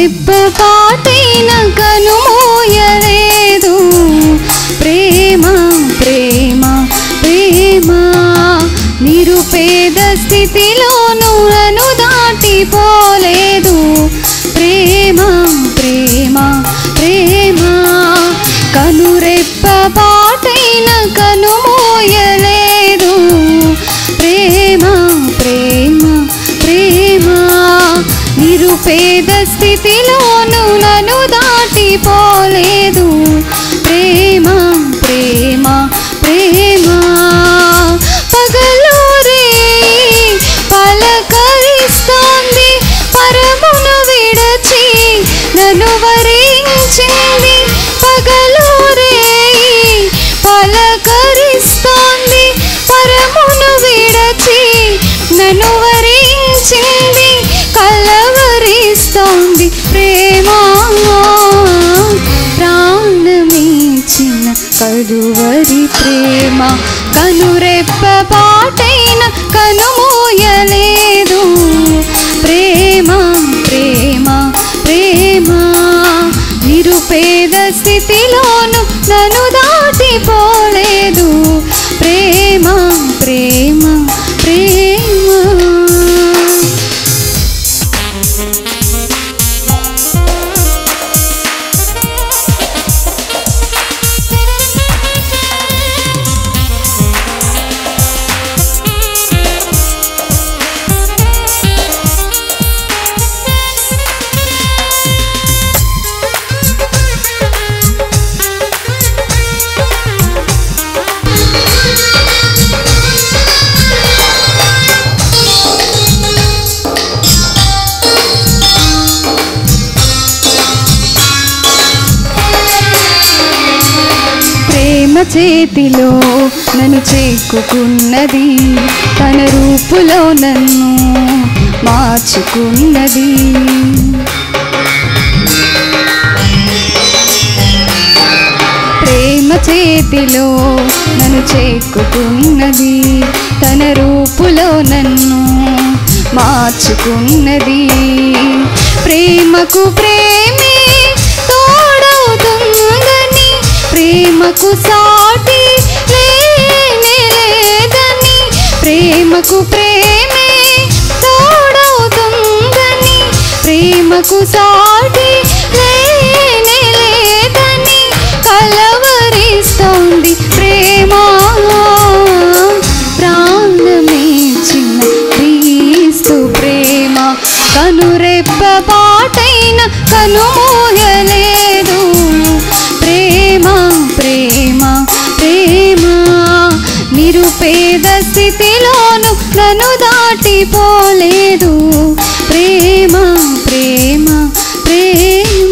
రెప్పపాటైన కనుమూయలేదు ప్రేమ ప్రేమ ప్రేమ నిరుపేద స్థితిలోనూ నన్ను దాటిపోలేదు ప్రేమ ప్రేమ ప్రేమ కనురెప్ప పాటైన కనుమోయలేదు ప్రేమ ప్రేమ ప్రేమ నిరుపేద స్థితిలోనూ నన్ను దాటిపోలేదు ప్రేమ ప్రేమ ప్రేమ పగలూరే పలకరిస్తోంది పరమును విడచి నన్ను వరించింది పగలూరే పలకరిస్తోంది పరమును విడచి నన్ను వరించింది కలవరిస్తోంది ప్రేమ ప్రాణమించిన కడువరి ప్రేమ కనురెప్ప పాటైన కనుమూయలేదు ప్రేమ ప్రేమ ప్రేమ నిరుపేద స్థితిలోను నన్ను దాటిపోలేదు ప్రేమ ప్రేమ ప్రేమ ప్రేమ చేతిలో నన్ను చేక్కున్నది తన రూపులో నన్ను మార్చుకున్నది ప్రేమ చేతిలో నన్ను చేక్కున్నది తన రూపులో నన్ను మార్చుకున్నది ప్రేమకు ప్రేమే తోడవుతుందని ప్రేమకు సాటి లేనే లేదని ప్రేమకు ప్రేమే తోడవుతుందని ప్రేమకు సాటి లేనే లేదని కలవరిస్తోంది ప్రేమ ప్రాణమిచ్చిన క్రీస్తు ప్రేమ కనురెప్ప పాటైన కనుమూయలేదు ప్రేమ ప్రేమ ప్రేమ నిరుపేద స్థితిలోను నన్ను దాటిపోలేదు ప్రేమ ప్రేమ ప్రేమ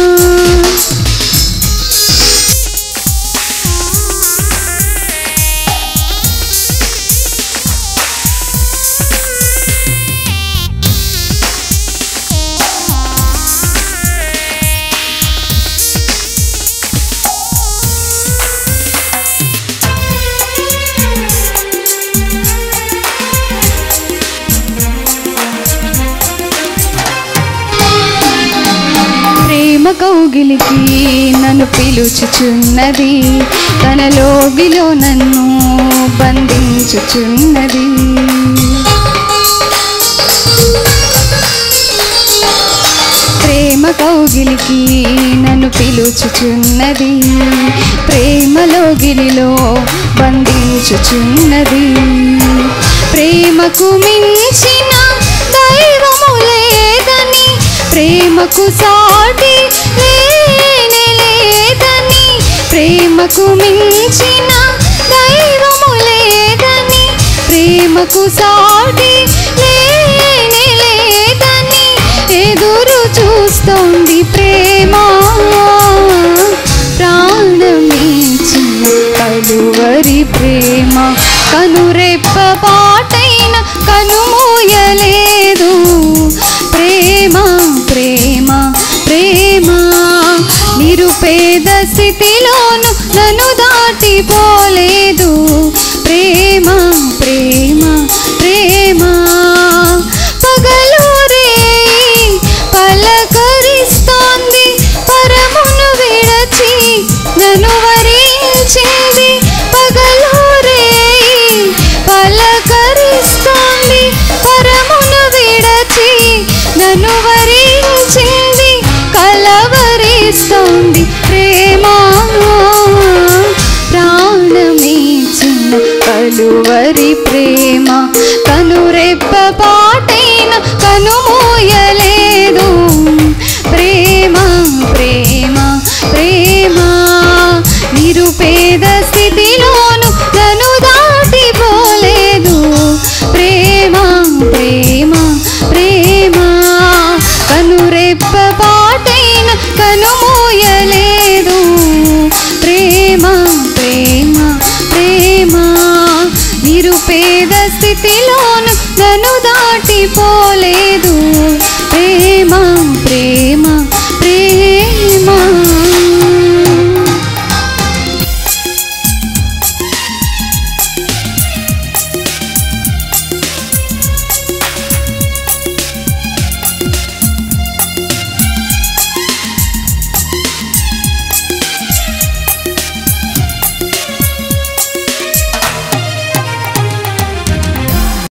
ప్రేమ కౌగిలికి నన్ను పిలుచుచున్నది తన లోగిలో నన్ను బంధించుచున్నది ప్రేమ కౌగిలికి నన్ను పిలుచుచున్నది ప్రేమలో గిలిలో బంధించుచున్నది ప్రేమకు మించిన దైవము లేదని ప్రేమకు సాటి లేనే లేదని ప్రేమకు మించిన దైవము లేదని ప్రేమకు సాటి లేనే లేదని ఎదురు చూస్తోంది ప్రేమ ప్రాణమించిన కలువరి ప్రేమ కనురెప్ప పాటైన కనుమూయలేదు ప్రేమ ప్రేమ ప్రేమ నిరుపేద స్థితిలోను నన్ను దాటిపోలేదు ప్రేమ ప్రేమ ప్రేమ పగలూరే పలకరిస్తోంది స్థితిలోను నన్ను దాటిపోలేదు